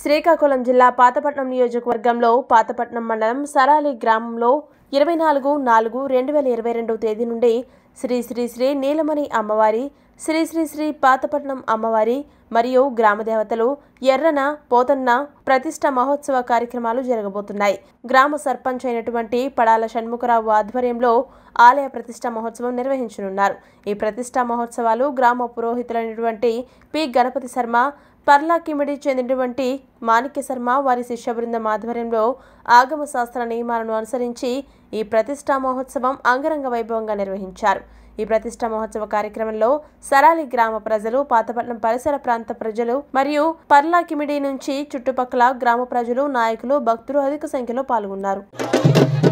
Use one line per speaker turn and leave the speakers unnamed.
శ్రీకాకుళం జిల్లా పాతపట్నం నియోజకవర్గంలో పాతపట్నం మండలం సరాలి గ్రామంలో ఇరవై నాలుగు నాలుగు రెండు వేల ఇరవై రెండవ తేదీ నుండి శ్రీ శ్రీ శ్రీ నీలమణి అమ్మవారి శ్రీ శ్రీ శ్రీ పాతపట్నం అమ్మవారి మరియు గ్రామ దేవతలు ఎర్రన పోతన్న ప్రతిష్ట మహోత్సవ కార్యక్రమాలు జరగబోతున్నాయి గ్రామ సర్పంచ్ అయినటువంటి పడాల షణ్ముఖరావు ఆధ్వర్యంలో ఆలయ ప్రతిష్ట మహోత్సవం నిర్వహించనున్నారు ఈ ప్రతిష్ట మహోత్సవాలు గ్రామ పురోహితులైనటువంటి పి గణపతి శర్మ పర్లాకిమిడి చెందినటువంటి మాణిక్య శర్మ వారి శిష్య బృందం ఆధ్వర్యంలో ఆగమ శాస్త్ర నియమాలను అనుసరించి ఈ ప్రతిష్టా మహోత్సవం అంగరంగ వైభవంగా నిర్వహించారు ఈ ప్రతిష్టా మహోత్సవ కార్యక్రమంలో సరాలి గ్రామ ప్రజలు పాతపట్నం పరిసర ప్రాంత ప్రజలు మరియు పర్లాకిమిడి నుంచి చుట్టుపక్కల గ్రామ ప్రజలు నాయకులు భక్తులు అధిక సంఖ్యలో పాల్గొన్నారు